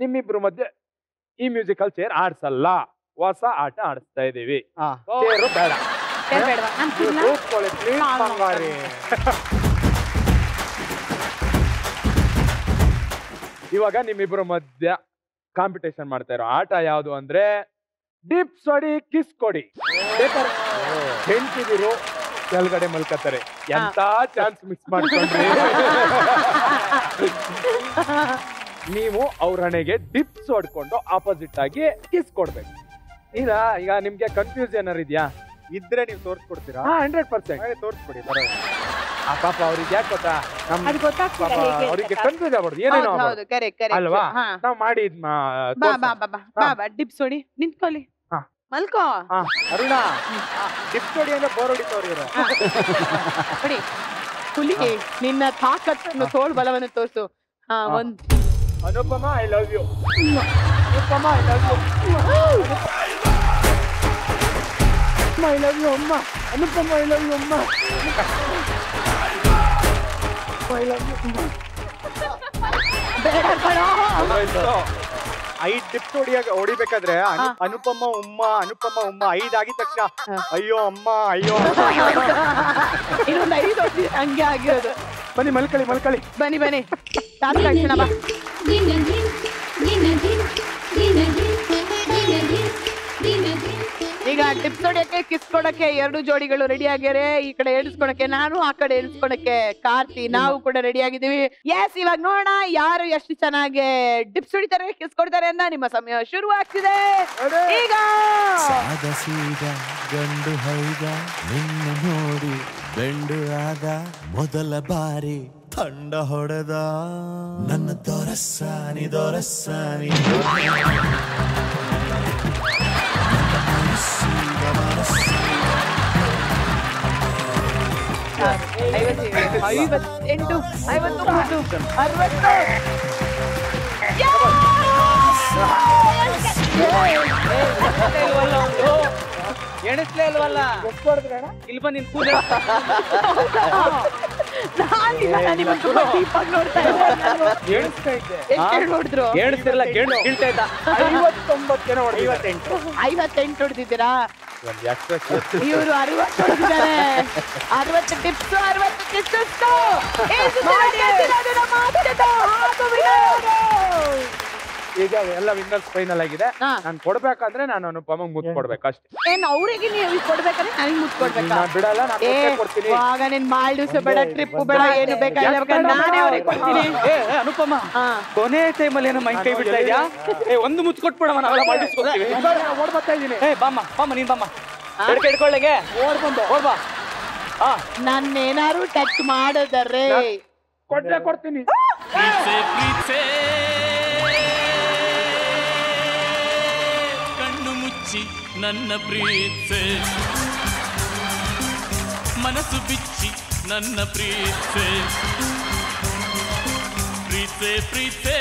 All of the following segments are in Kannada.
ನಿಮ್ಮಿಬ್ರು ಮಧ್ಯೆ ಈ ಮ್ಯೂಸಿಕಲ್ ಚೇರ್ ಆಡ್ಸಲ್ಲ ಹೊಸ ಆಟ ಆಡಿಸ್ತಾ ಇದೀವಿ ಹಾ. ಚೇರು ಬೇಡ ಬೇಡ ಬೇಡವಾ ನಾನು ಕೂರ್ಲಾ? ಕೂತ್ಕೊಳ್ಳಿ please ನಾನು ಬಂಗಾರಿ ಇವಾಗ ನಿಮ್ಮಿಬ್ರ ಮಧ್ಯ ಕಾಂಪಿಟೇಷನ್ ಮಾಡ್ತಾ ಇರೋ ಆಟ ಯಾವುದು ಅಂದ್ರೆ ಡಿಪ್ಸ್ ಹೊಡಿ ಕಿಸ್ ಕೊಡಿ ಬೇಕಾದ್ರೆ ಹೆಂಡ್ತಿದಿರು ಕೆಳಗಡೆ ಮಲ್ಕತ್ತಾರೆ ಎಂತ ಚಾನ್ಸ್ ಮಿಸ್ ಮಾಡ್ಕೊಂಡ್ರಿ ನೀವು ಅವ್ರ ಹಣೆಗೆ ಡಿಪ್ಸ್ ಹೊಡ್ಕೊಂಡು ಆಪೋಸಿಟ್ ಆಗಿ ಕಿಸ್ ಕೊಡ್ಬೇಕು ಈಗ ಈಗ ನಿಮ್ಗೆ ಕನ್ಫ್ಯೂಸ್ ಏನಾರು ಇದೆಯಾ ಇದ್ರೆ ನೀವು ತೋರ್ಸ್ಕೊಡ್ತೀರಾ ಹಾ ಹಂಡ್ರೆಡ್ ಪರ್ಸೆಂಟ್ ಹಾಗೆ ತೋರ್ಸ್ಕೊಡಿ ಪರವಾಗಿಲ್ಲ. ಆ ಪಾಪ ಅವ್ರಿಗೆ ಯಾಕೆ ಗೊತ್ತಾ ನಮ್ ಅದು ಗೊತ್ತಾಗ್ತಿಲ್ಲ ಪಾಪ ಹೇಗೆ ಅವ್ರಿಗೆ ಅಂತ. ಕನ್ಫ್ಯೂಸ್ ಆಗ್ಬಾರ್ದು ಏನೇನೋ ಹೌದು ಆಗ್ಬಾರ್ದು. ಹೌದು ಕರೆಕ್ಟ್ ಕರೆಕ್ಟ್ ಅಲ್ವಾ? ಹಾ ನಾವ್ ಮಾಡಿ ಇದ್ ಮಾ- ಬಾ ತೋರ್ಸೋಣ. ಬಾ ಬಾ ಬಾ ಬಾ ಬಾ ಡಿಪ್ಸ್ ಹೊಡಿ ನಿಂತ್ಕೊಳ್ಳಿ ಹಾ. ಮಲ್ಕೋ ಹಾ. ಅರುಣ ಟಿಪ್ಸ್ ಹೊಡಿ ಅಂದ್ರೆ ಬೋರ್ ಹೊಡಿತವ್ರು ಇವ್ರು ಹೊಡಿ ಹುಲಿ ನಿನ್ನ ತಾಕತ್ತನ್ನು ತೋಳ್ ಬಲವನ್ನು ತೋರ್ಸು ಹಾ ಹಾ. ಒಂದ್ Anupama I love you Anupama I love you I love you ಅಮ್ಮ ಅನುಪಮ ಐ ಲವ್ ಯು ಅಮ್ಮ ಐ ಲವ್ ಯು ಬೇಡ ಕಣೋ. ಐದ್ ಟಿಪ್ಸ್ ಹೊಡಿಯಾಗ ಹೊಡಿಬೇಕಾದ್ರೆ ಅನು- ಅನುಪಮ ಉಮ್ಮ ಅನುಪಮ ಉಮ್ಮ ಐದ್ ಆಗಿದ ತಕ್ಷಣ ಹಾ. ಅಯ್ಯೋ ಅಮ್ಮ ಅಯ್ಯೋ ಅಮ್ಮ. ಇನ್ನೊಂದ್ ಐದು ವರ್ಷ ಹಂಗೆ ಆಗಿರೋದು ಬನ್ನಿ ಮಲ್ಕಳಿ ಮಲ್ಕಳಿ ಬನ್ನಿ ಬನ್ನಿ ತಾತ ತಕ್ಷಣ ಬಾ ಈಗ ಟಿಪ್ಸ್ ಹೊಡಿಯಕ್ಕೆ ಕಿಸ್ ಕೊಡಕ್ಕೆ ಎರಡು ಜೋಡಿಗಳು ರೆಡಿ ಆಗ್ಯಾರೆ ಈ ಕಡೆ ಎಣಿಸ್ಕೊಳಕ್ಕೆ ನಾನು ಆ ಕಡೆ ಎಣಿಸ್ಕೊಳಕ್ಕೆ ಕಾರ್ತಿ ನಾವು ಕೂಡ ರೆಡಿ ಆಗಿದ್ದೀವಿ ಎಸ್ ಇವಾಗ ನೋಡೋಣ ಯಾರು ಎಷ್ಟು ಚೆನ್ನಾಗಿ ಟಿಪ್ಸ್ ಹೊಡಿತಾರೆ ಕಿಸ್ ಕೊಡ್ತಾರೆ ಅಂತ ನಿಮ್ಮ ಸಮಯ ಶುರು ಆಗ್ತಿದೆ ಈಗ ಸಾದ ಸೀದ ಗಂಡು ಹೈದ ನಿನ್ನ ನೋಡಿ ಬೆಂಡು ಆದ ಮೊದಲ ಬಾರಿ ತಂಡ ಹೊಡೆದ ನನ್ನ ದೊರಸ್ಸಾನಿ ದೊರಸ್ಸಾನಿ ಐವತ್ತು ಐವತ್ತೆಂಟು ಐವತ್ತೊಂಬತ್ತು ಅರವತ್ತು ಎಣಿಸ್ಲೇ ಇಲ್ವಲ್ಲ ಇಲ್ಲಿ ಬಂದು ನಿನ್ ಕೂದ ನಾನಿಲ್ಲ ನಾನು ನಿಮ್ಮನ್ನ ತುಂಬಾ deep ಆಗಿ ನೋಡ್ತಾ ಇದ್ದೆ ನಾನು. ಎಣಿಸ್ತಾ ಇದ್ದೆ ಎಷ್ಟ್ ಹೇಳಿ ನೋಡಿದ್ರು ಎಣಿಸ್ತಿರಲ್ಲ ಕೇಳು ಕೀಳ್ತಾ ಇದ್ದ ಐವತ್ತೊಂಬತ್ತೇನೋ ಹೊಡೆದಿದ್ದಾರೆ. ಐವತ್ತೆಂಟು ಐವತ್ತೆಂಟು ಹೊಡೆದಿದ್ದೀರಾ ಒಂದ್ extra ಇವರು ಅರವತ್ತು ಹೊಡೆದಿದ್ದಾರೆ ಅರವತ್ತು ಟಿಪ್ಸ್ ಅರವತ್ತು ಕಿಸ್ಸಸ್ ಈಗ ಎಲ್ಲ ವಿನ್ನರ್ಸ್ ಫೈನಲ್ ಆಗಿದೆ ಹಾ. ನಾನು ಕೊಡ್ಬೇಕಂದ್ರೆ ನಾನು ಅನುಪಮ ಮುತ್ ಕೊಡ್ಬೇಕು ಅಷ್ಟೇ ಏನ್ ಅವ್ರಿಗೆ ನೀವು ಕೊಡ್ಬೇಕಾದ್ರೆ ನನಗೆ ಮುತ್ ಕೊಡ್ಬೇಕಾ ನಾನ್ ಬಿಡಲ್ಲ ನಾನು ಏ ಕೊಟ್ಟೇ ಕೊಡ್ತೀನಿ ಆಗ ನಿನ್ ಮಾಲ್ಡೀವ್ಸ್ ಬೇಡ ಟ್ರಿಪ್ ಬೇಡ ಏನು ಬೇಕಾಗಿಲ್ಲ ಬೇಕಾದ್ರೆ ನಾನೇ ಅವ್ರಿಗೆ ಕೊಡ್ತೀನಿ ಏ ಏ, ಅನುಪಮ ಹಾ ಕೊನೆ ಟೈಮಲ್ಲಿ ಏನೋ ಮೈ ಕೈ ಬಿಡ್ತಾ ಇದ್ಯಾ ಏ ಒಂದು ಮುಚ್ಚು ಕೊಟ್ಬಿಡವ ನಾವೆಲ್ಲ ಮಾಡಿಸ್ಕೊತೀವಿ ಓಡ್ ಬರ್ತಾ ಇದ್ದೀನಿ ಏ ಬಾಮ್ಮ ಬಾಮ್ಮ ನೀನ್ ಬಾಮ್ಮ ಎಡ್ಕೆ ಹಿಡ್ಕೊಳ್ಳಂಗೆ ಓಡ್ ಬಂದು ಓಡ್ ಬಾ ಹಾ ನನ್ನೇನಾರು ಟಚ್ ಮಾಡಿದರೆ ಕೊಟ್ಟೆ ಕೊಡ್ತೀನಿ ಪ್ರೀತ್ಸೆ ಪ್ರೀತ್ಸೆ ಕಣ್ಣು ಮುಚ್ಚಿ ನನ್ನ ಪ್ರೀತ್ಸೆ ಮನಸ್ಸು ಬಿಚ್ಚಿ ನನ್ನ ಪ್ರೀತ್ಸೆ ಪ್ರೀತ್ಸೆ ಪ್ರೀತ್ಸೆ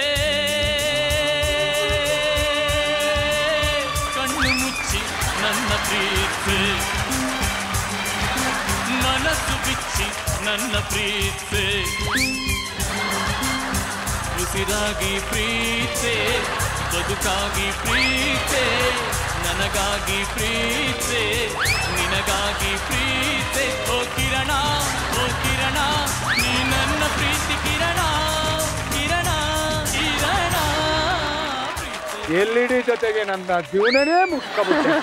ಕಣ್ಣು ಮುಚ್ಚಿ ನನ್ನ ಪ್ರೀತ್ಸೆ ಮನಸ್ಸು ಬಿಚ್ಚಿ ನನ್ನ ಪ್ರೀತ್ಸೆ ಉಸಿರಾಗಿ ಪ್ರೀತೆ ಬದುಕಾಗಿ ಪ್ರೀತೆ ನನಗಾಗಿ ಪ್ರೀತೆ ನಿನಗಾಗಿ ಪ್ರೀತೆ ಓ ಕಿರಣ ಓ ಕಿರಣ ನೀ ನನ್ನ ಪ್ರೀತಿ ಕಿರಣ ಕಿರಣ ಕಿರಣ ಪ್ರೀತೆ ಎಲ್ ಇ ಡಿ ಜೊತೆಗೆ ನನ್ನ ಜೀವನನೇ ಮುಗಿಸ್ಕೊಬಿಟ್ಟೆ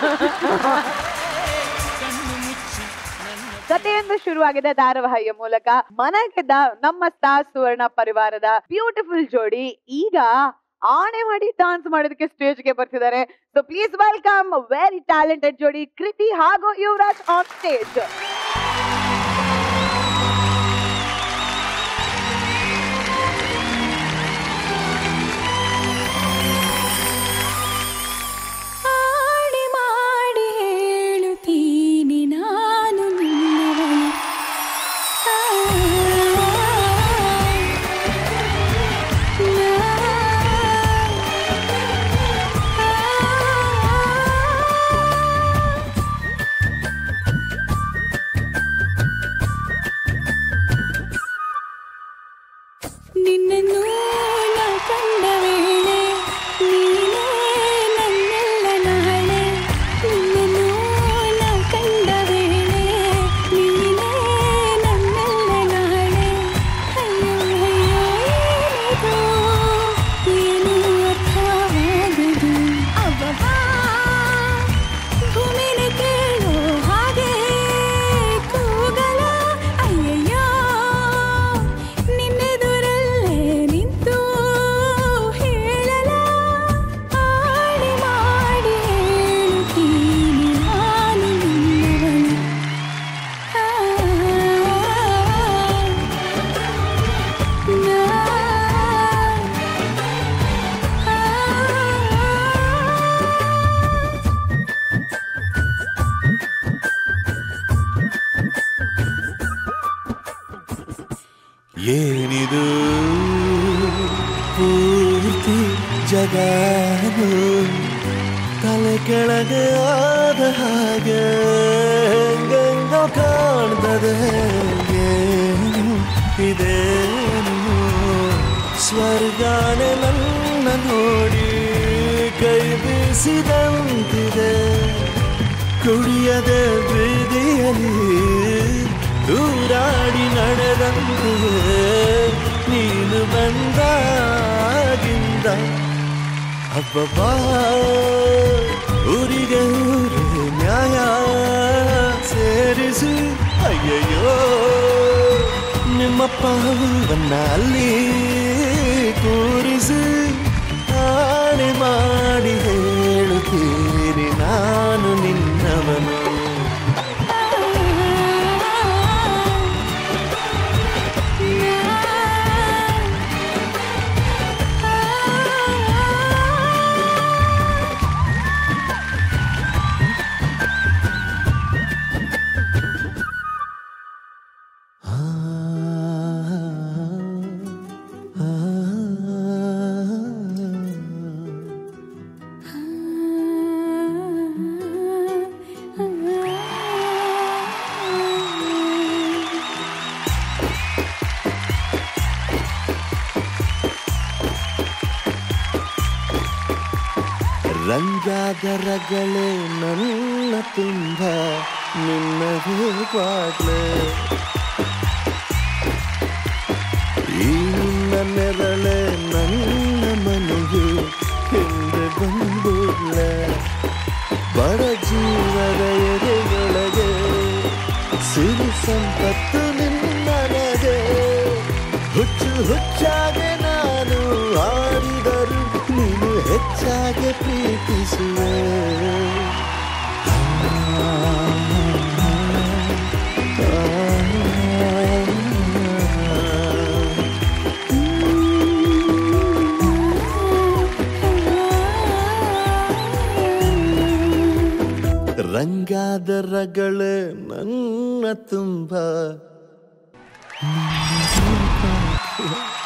ಕಣ್ಣು ಮುಚ್ಚಿ ನನ್ನ ಕಥೆಯೊಂದು ಶುರುವಾಗಿದೆ ಧಾರಾವಾಹಿಯ ಮೂಲಕ ಮನೆಗೆದ್ದ ನಮ್ಮ ಸ್ಟಾರ್ ಸುವರ್ಣ ಪರಿವಾರದ ಬ್ಯೂಟಿಫುಲ್ ಜೋಡಿ ಈಗ ಆಣೆ ಮಾಡಿ ಡಾನ್ಸ್ ಮಾಡೋದಕ್ಕೆ ಸ್ಟೇಜ್ಗೆ ಬರ್ತಿದ್ದಾರೆ so please welcome very talented ಜೋಡಿ ಕೃತಿ ಹಾಗೂ ಯುವರಾಜ್ ಆನ್ ಸ್ಟೇಜ್ ಆಡಿ ಮಾಡಿ ಹೇಳುತ್ತೀನಿ ನಾನು ನಿನ್ನವಳು ಆ, ನಾ, ಆ, ಜಗನು ತಲೆ ಕೆಳಗೆ ಆದ ಹಾಗೆ ಹೆಂಗೆಂಗೋ ಕಾಣ್ತದೆ ಏನು ಇದೇನು ಸ್ವರ್ಗಾನೆ ನನ್ನ ನೋಡಿ ಕೈ ಬೀಸಿದಂತಿದೆ ಕುಡಿಯದೆ ಬೀದಿಯಲ್ಲಿ ದೂರಾಡಿ ನಡೆದಂತೆ ನೀನು ಬಂದಾಗಿಂದ ಅಬ್ಬಬ್ಬಾ ಊರಿಗೆ ಊರೇ ನ್ಯಾಯ ಸೇರಿಸಿ ಅಯ್ಯಯ್ಯೋ ನಿಮ್ಮಪ್ಪ ಹೂವನ್ನ ಅಲ್ಲಿ ಕೂರಿಸಿ ಆಣೆ ಮಾಡಿ ಹೇಳುತ್ತೀರಿ ನಾನು ನಿನ್ನವನು ರಂಗಾದರಗಳೇ ನನ್ನ ತುಂಬ ನಿನ್ನದೇ ಬಾಗ್ಲೆ ಈ ನಿನ್ನ ನೆರಳೆ ನನ್ನ ಮನೆಗೆ ಹಿಂದೆ ಬಂದುಳ್ಳೆ ಬಡ ಜೀವದ ಎದೆಯೊಳಗೆ ಸಿರಿ ಸಂಪತ್ತು ನಿನ್ನನಗೆ ಹುಚ್ಚು ಹುಚ್ಚಾಗೆ ನಾನು ಆಡಿದರು ನೀನು ಹೆಚ್ಚಾಗಿ ಪ್ರೀತಿಸುವೆ ರಂಗಾದರಗಳೇ ನನ್ನ ತುಂಬ ನಿನ್ನ